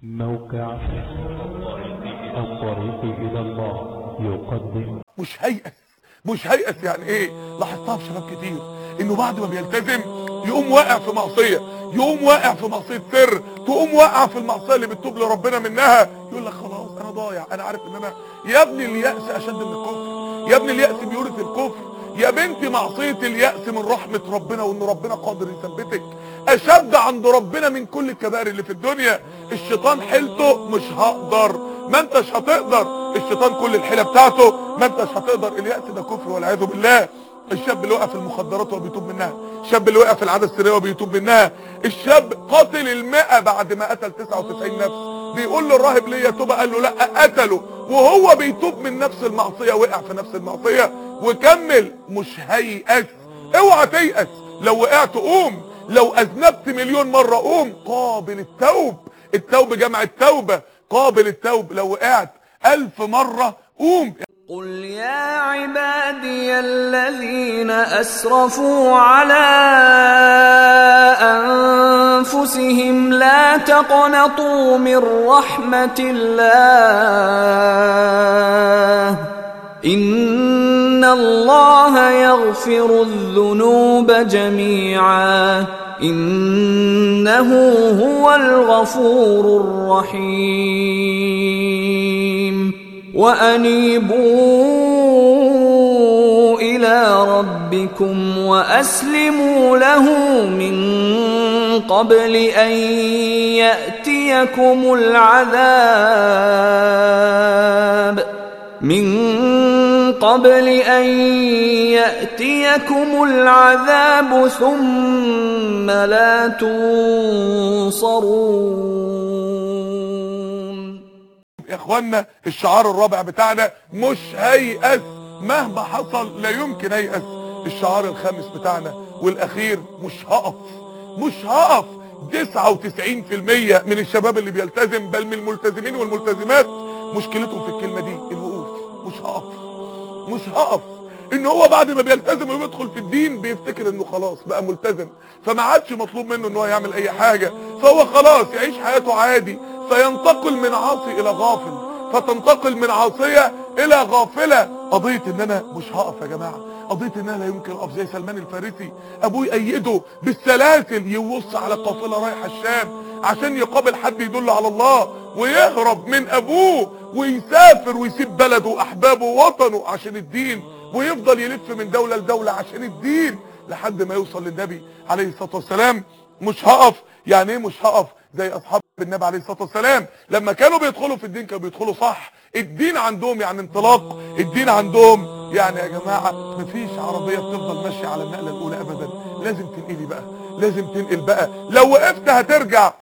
موقع الطريق إلى الله يقدم مش هيأس مش هيأس يعني ايه لاحظتها في شباب كتير انه بعد ما بيلتزم يقوم واقع في معصية يقوم واقع في معصية سر تقوم واقع في المعصية اللي بتتوب لربنا منها يقول لك خلاص انا ضايع انا عارف ان انا يا ابني اليأس اشد من الكفر يا ابني اليأس بيورث الكفر يا بنتي معصية اليأس من رحمة ربنا وان ربنا قادر يثبتك اشد عند ربنا من كل الكبائر اللي في الدنيا الشيطان حيلته مش هقدر ما انتش هتقدر الشيطان كل الحيلة بتاعته ما انتش هتقدر اليأس ده كفر والعياذ بالله الشاب اللي وقع في المخدرات وهو بيتوب منها الشاب اللي وقع في العادة السرية وهو بيتوب منها الشاب قاتل المئة بعد ما قتل 99 نفس بيقول له الراهب ليه يتوب قال له لا قتله وهو بيتوب من نفس المعصية وقع في نفس المعصية وكمل مش هيأس اوعى تيأس لو وقعت قوم لو اذنبت مليون مرة قوم قابل التوب التوب جمع التوبة قابل التوب لو وقعت الف مرة قوم قل يا عبادي الذين أسرفوا على أنفسهم لا تقنطوا من رحمة الله إن الله يغفر الذنوب جميعا إنه هو الغفور الرحيم وأنيبوا إلى ربكم وأسلموا له من قبل أن يأتيكم العذاب من قبل أن يأتيكم العذاب ثم لا تنصرون يا اخوانا الشعار الرابع بتاعنا مش هيأس مهما حصل لا يمكن هيأس الشعار الخامس بتاعنا والاخير مش هقف مش هقف 99% من الشباب اللي بيلتزم بل من الملتزمين والملتزمات مشكلتهم في الكلمة دي الوقوف مش هقف مش هقف ان هو بعد ما بيلتزم ويدخل في الدين بيفتكر انه خلاص بقى ملتزم فما عادش مطلوب منه ان هو يعمل اي حاجة فهو خلاص يعيش حياته عادي فينتقل من عاصي الى غافل فتنتقل من عاصية الى غافلة قضية ان انا مش هقف يا جماعة قضية ان انا لا يمكن اقف زي سلمان الفارسي ابوه يأيده بالسلاسل يوص على قافلة رايحة الشام عشان يقابل حد يدل على الله ويهرب من ابوه ويسافر ويسيب بلده واحبابه ووطنه عشان الدين ويفضل يلف من دولة لدولة عشان الدين لحد ما يوصل للنبي عليه الصلاة والسلام مش هقف يعني ايه مش هقف زي اصحاب النبي عليه الصلاة والسلام لما كانوا بيدخلوا في الدين كانوا بيدخلوا صح الدين عندهم يعني انطلاق الدين عندهم يعني يا جماعة مفيش عربية بتفضل ماشية على النقلة الاولى ابدا لازم تنقلي بقى لازم تنقل بقى لو وقفت هترجع